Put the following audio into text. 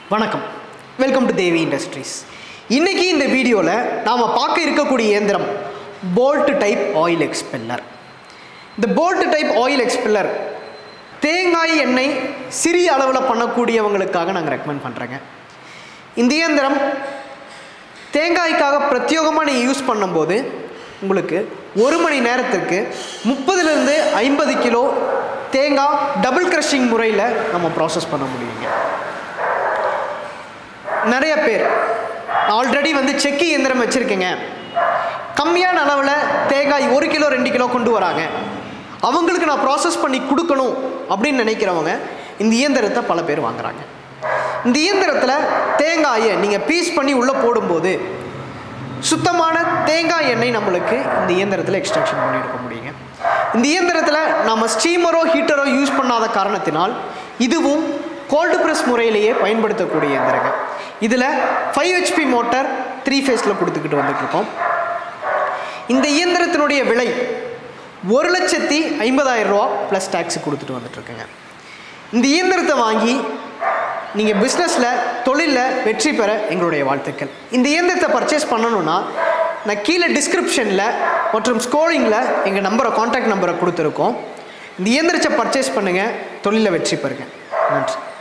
வணக்கம் welcome to Devi industries இன்னைக்கு இந்த வீடியோவில் நாம் பார்க்க இருக்கக்கூடிய இயந்திரம் போல்ட் டைப் ஆயில் எக்ஸ்பெல்லர் இந்த போல்ட் டைப் ஆயில் எக்ஸ்பெல்லர் தேங்காய் எண்ணெய் சிறிய அளவில் பண்ணக்கூடியவங்களுக்காக நாங்கள் ரெக்கமெண்ட் பண்ணுறேங்க இந்த இயந்திரம் தேங்காய்க்காக பிரத்யேகமாக நீங்கள் யூஸ் பண்ணும்போது உங்களுக்கு ஒரு மணி நேரத்திற்கு முப்பதுலேருந்து ஐம்பது கிலோ தேங்காய் டபுள் கிரஷிங் முறையில் நம்ம ப்ராசஸ் பண்ண முடியுங்க நிறைய பேர் ஆல்ரெடி வந்து செக்கி இயந்திரம் வச்சுருக்கேங்க கம்மியான அளவில் தேங்காய் ஒரு கிலோ ரெண்டு கிலோ கொண்டு வராங்க அவங்களுக்கு நான் ப்ராசஸ் பண்ணி கொடுக்கணும் அப்படின்னு நினைக்கிறவங்க இந்த இயந்திரத்தை பல பேர் வாங்குறாங்க இந்த இயந்திரத்தில் தேங்காயை நீங்கள் பீஸ் பண்ணி உள்ளே போடும்போது சுத்தமான தேங்காய் எண்ணெய் நம்மளுக்கு இந்த இயந்திரத்தில் எக்ஸ்ட்ராக்ஷன் பண்ணி எடுக்க முடியுங்க இந்த இயந்திரத்தில் நம்ம ஸ்டீமரோ ஹீட்டரோ யூஸ் பண்ணாத காரணத்தினால் இதுவும் கோல்டு ப்ரெஸ் முறையிலேயே பயன்படுத்தக்கூடிய இயந்திரங்க இதில் ஃபைவ் ஹெச்பி மோட்டார் த்ரீ ஃபேஸில் கொடுத்துக்கிட்டு வந்துட்டுருக்கோம் இந்த இயந்திரத்தினுடைய விலை ஒரு லட்சத்தி ஐம்பதாயிரம் ரூபா ப்ளஸ் டேக்ஸ் கொடுத்துட்டு வந்துட்டுருக்குங்க இந்த இயந்திரத்தை வாங்கி நீங்கள் பிஸ்னஸில் தொழிலில் வெற்றி பெற எங்களுடைய வாழ்த்துக்கள் இந்த இயந்திரத்தை பர்ச்சேஸ் பண்ணணுன்னா நான் கீழே டிஸ்கிரிப்ஷனில் மற்றும் ஸ்கோலிங்கில் எங்கள் நம்பரை காண்டாக்ட் நம்பரை கொடுத்துருக்கோம் இந்த இயந்திரத்தை பர்ச்சேஸ் பண்ணுங்கள் தொழிலில் வெற்றி பெறுங்க நன்றி